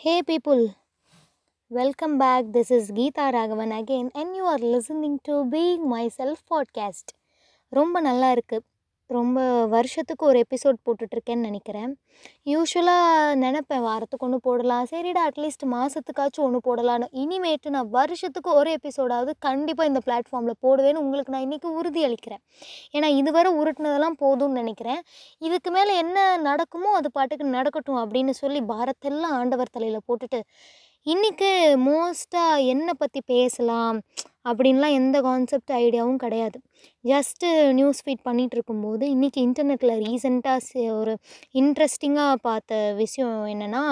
Hey people, welcome back. This is Geeta Raghavan again, and you are listening to Being Myself podcast. ரொம்ப நல்லா இருக்குது ரொம்ப வருஷத்துக்கு ஒரு எபிசோட் போட்டுட்ருக்கேன்னு நினைக்கிறேன் யூஸ்வலாக நினப்பேன் வாரத்துக்கு ஒன்று போடலாம் சரிடா அட்லீஸ்ட் மாதத்துக்காச்சும் ஒன்று போடலான்னு இனிமேட்டு நான் வருஷத்துக்கு ஒரு எபிசோடாவது கண்டிப்பாக இந்த பிளாட்ஃபார்மில் போடுவேன்னு உங்களுக்கு நான் இன்றைக்கி உறுதி அளிக்கிறேன் ஏன்னா இதுவரை உருட்டினதெல்லாம் போதும்னு நினைக்கிறேன் இதுக்கு மேலே என்ன நடக்குமோ அது பாட்டுக்கு நடக்கட்டும் அப்படின்னு சொல்லி பாரத்தெல்லாம் ஆண்டவர் தலையில் போட்டுட்டு இன்றைக்கி மோஸ்ட்டாக என்னை பற்றி பேசலாம் அப்படின்லாம் எந்த கான்செப்ட் ஐடியாவும் கிடையாது ஜஸ்ட்டு நியூஸ் ஃபீட் பண்ணிகிட்டு இருக்கும்போது இன்றைக்கி இன்டர்நெட்டில் ரீசெண்டாக ஒரு இன்ட்ரெஸ்டிங்காக பார்த்த விஷயம் என்னென்னா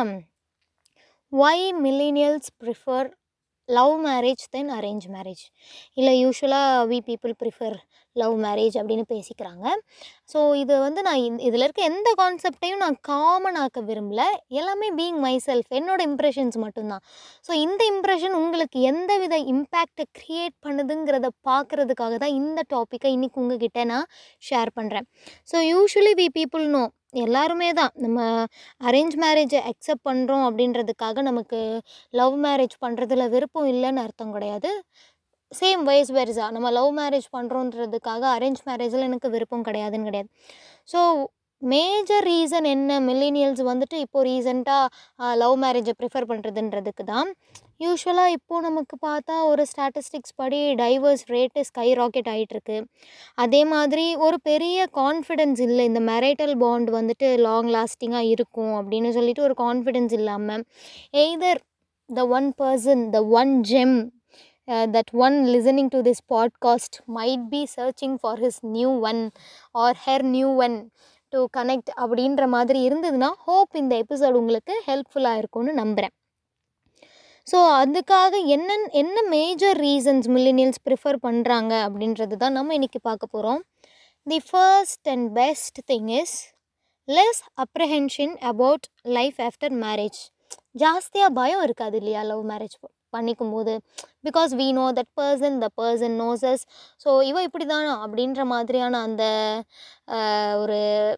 why millennials prefer love marriage then arrange marriage இல்லை யூஸ்வலாக we people prefer love marriage அப்படின்னு பேசிக்கிறாங்க ஸோ இது வந்து நான் இந்த இதில் இருக்க எந்த கான்செப்டையும் நான் காமன் ஆக்க விரும்பல எல்லாமே பீயிங் மை செல்ஃப் என்னோட இம்ப்ரெஷன்ஸ் மட்டும்தான் ஸோ இந்த இம்ப்ரெஷன் உங்களுக்கு எந்த வித இம்பேக்டை க்ரியேட் பண்ணுதுங்கிறத பார்க்குறதுக்காக தான் இந்த டாப்பிக்கை இன்றைக்கி உங்ககிட்ட நான் ஷேர் பண்ணுறேன் so usually we people know எல்லாருமே தான் நம்ம அரேஞ்ச் மேரேஜை அக்செப்ட் பண்ணுறோம் அப்படின்றதுக்காக நமக்கு லவ் மேரேஜ் பண்ணுறதுல விருப்பம் இல்லைன்னு அர்த்தம் கிடையாது சேம் வயஸ் வெர்ஸா நம்ம லவ் மேரேஜ் பண்ணுறோன்றதுக்காக அரேஞ்ச் மேரேஜில் எனக்கு விருப்பம் கிடையாதுன்னு கிடையாது ஸோ மேஜர் ரீசன் என்ன மில்லேனியல்ஸ் வந்துட்டு இப்போது ரீசெண்டாக லவ் மேரேஜை ப்ரிஃபர் பண்ணுறதுன்றதுக்கு தான் யூஸ்வலாக இப்போது நமக்கு பார்த்தா ஒரு ஸ்டாட்டிஸ்டிக்ஸ் படி டைவர்ஸ் ரேட்டு ஸ்கை ராக்கெட் ஆகிட்டுருக்கு அதே மாதிரி ஒரு பெரிய கான்ஃபிடென்ஸ் இல்லை இந்த மெரைட்டல் பாண்ட் வந்துட்டு லாங் லாஸ்டிங்காக இருக்கும் அப்படின்னு சொல்லிட்டு ஒரு கான்ஃபிடென்ஸ் இல்லாமல் either the one person the one gem that one listening to this podcast might be searching for his new one or her new one to connect அப்படின்ற மாதிரி இருந்ததுன்னா ஹோப் இந்த எபிசோட் உங்களுக்கு ஹெல்ப்ஃபுல்லாக இருக்கும்னு நம்புகிறேன் ஸோ அதுக்காக என்ன என்ன மேஜர் ரீசன்ஸ் மில்லினியல்ஸ் ப்ரிஃபர் பண்ணுறாங்க அப்படின்றது தான் நம்ம இன்றைக்கி பார்க்க போகிறோம் the first and best thing is less apprehension about life after marriage ஜாஸ்தியாக பயம் இருக்காது இல்லையா லவ் மேரேஜ் பண்ணிக்கும் போது because we know that person the person knows so இவ இப்படி தானா அப்படின்ற மாதிரியான அந்த ஒரு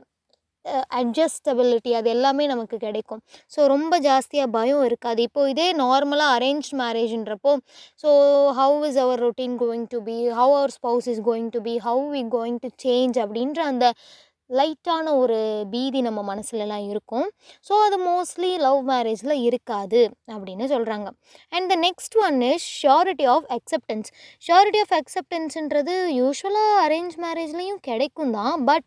அட்ஜஸ்டபிலிட்டி அது எல்லாமே நமக்கு கிடைக்கும் ஸோ ரொம்ப ஜாஸ்தியாக பயம் இருக்காது இப்போது இதே நார்மலாக அரேஞ்ச் மேரேஜ்ன்றப்போ so how is our routine going to be how our spouse is going to be how we going to change அப்படின்ற அந்த லைட்டான ஒரு பீதி நம்ம மனசுலலாம் இருக்கும் ஸோ அது மோஸ்ட்லி லவ் மேரேஜில் இருக்காது அப்படின்னு சொல்கிறாங்க and the next one is surety of acceptance surety of அக்செப்டன்ஸுன்றது யூஸ்வலாக அரேஞ்ச் மேரேஜ்லேயும் கிடைக்கும் தான் பட்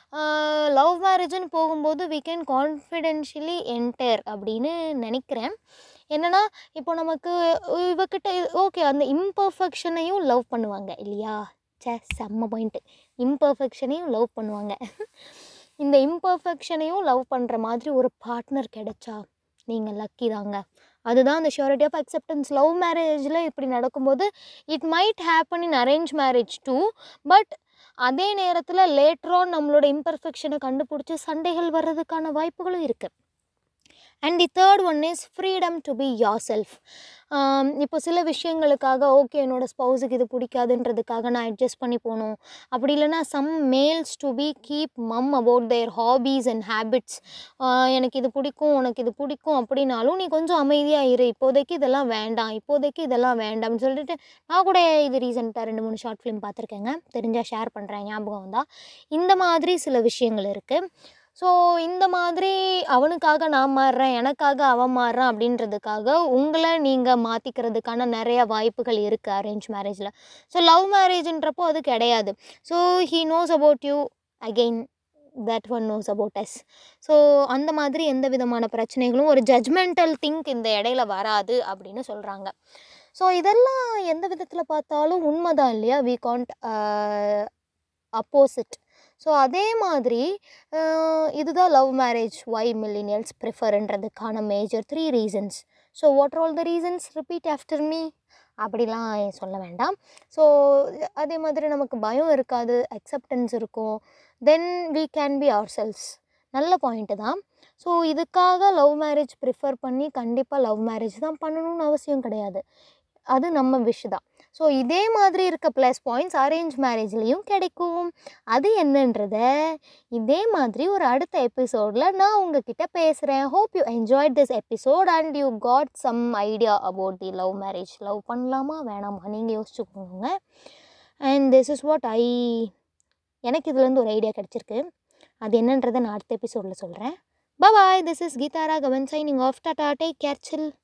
லவ் மேரேஜ்னு போகும்போது வி கேன் கான்ஃபிடென்ஷியலி என்டர் அப்படின்னு நினைக்கிறேன் என்னென்னா இப்போ நமக்கு இவக்கிட்ட ஓகே அந்த இம்பர்ஃபெக்ஷனையும் லவ் பண்ணுவாங்க இல்லையா சே செம்ம பாயிண்ட்டு இம்பர்ஃபெக்ஷனையும் லவ் பண்ணுவாங்க இந்த இம்பர்ஃபெக்ஷனையும் லவ் பண்ணுற மாதிரி ஒரு பார்ட்னர் கிடைச்சா நீங்கள் லக்கி தாங்க அதுதான் அந்த ஷியூரிட்டி ஆஃப் அக்செப்டன்ஸ் லவ் மேரேஜில் இப்படி நடக்கும்போது it might happen in arrange marriage too but அதே நேரத்தில் லேட்ரான் நம்மளோட இம்பர்ஃபெக்ஷனை கண்டுபிடிச்சி சண்டைகள் வர்றதுக்கான வாய்ப்புகளும் இருக்குது and the third one is freedom to be yourself இப்போ சில விஷயங்களுக்காக ஓகே என்னோடய ஸ்பௌஸுக்கு இது பிடிக்காதுன்றதுக்காக நான் அட்ஜஸ்ட் பண்ணி போகணும் அப்படி இல்லைனா some males to be keep mum about their hobbies and habits எனக்கு இது பிடிக்கும் உனக்கு இது பிடிக்கும் அப்படின்னாலும் நீ கொஞ்சம் அமைதியாக இரு இப்போதைக்கு இதெல்லாம் வேண்டாம் இப்போதைக்கு இதெல்லாம் வேண்டாம்னு சொல்லிட்டு நான் கூட இது ரீசெண்டாக ரெண்டு மூணு ஷார்ட் ஃபிலிம் பார்த்துருக்கேங்க தெரிஞ்சால் ஷேர் பண்ணுறேன் ஞாபகம் வந்தால் இந்த மாதிரி சில விஷயங்கள் இருக்குது ஸோ இந்த மாதிரி அவனுக்காக நான் மாறுறேன் எனக்காக அவன் மாறுறான் அப்படின்றதுக்காக உங்களை நீங்கள் மாற்றிக்கிறதுக்கான நிறைய வாய்ப்புகள் இருக்குது அரேஞ்ச் மேரேஜில் ஸோ லவ் மேரேஜ்ன்றப்போ அது கிடையாது so he knows about you again that one knows about us so அந்த மாதிரி எந்த விதமான பிரச்சனைகளும் ஒரு ஜட்மெண்டல் திங்க் இந்த இடையில வராது அப்படின்னு சொல்கிறாங்க ஸோ இதெல்லாம் எந்த விதத்தில் பார்த்தாலும் உண்மைதான் இல்லையா வி காண்ட் அப்போசிட் ஸோ அதே மாதிரி இதுதான் லவ் மேரேஜ் ஒய் மில்லினியல்ஸ் ப்ரிஃபர்ன்றதுக்கான major three reasons so what all the reasons repeat after me அப்படிலாம் சொல்ல வேண்டாம் ஸோ அதே மாதிரி நமக்கு பயம் இருக்காது அக்செப்டன்ஸ் இருக்கும் then we can be ourselves நல்ல பாயிண்ட்டு தான் ஸோ இதுக்காக லவ் மேரேஜ் ப்ரிஃபர் பண்ணி கண்டிப்பாக லவ் மேரேஜ் தான் பண்ணணும்னு அவசியம் கிடையாது அது நம்ம விஷ் தான் ஸோ இதே மாதிரி இருக்க ப்ளஸ் பாயிண்ட்ஸ் அரேஞ்ச் மேரேஜ்லேயும் கிடைக்கும் அது என்னன்றத இதே மாதிரி ஒரு அடுத்த எபிசோடில் நான் உங்ககிட்ட பேசுகிறேன் hope you enjoyed this episode and you got some idea about the love marriage love பண்ணலாமா வேணாமா நீங்கள் யோசிச்சுக்கோங்க and this is what I எனக்கு இதுலேருந்து ஒரு ஐடியா கிடச்சிருக்கு அது என்னன்றதை நான் அடுத்த எபிசோடில் சொல்கிறேன் bye this is Geetha Raghavan signing off tata take care chill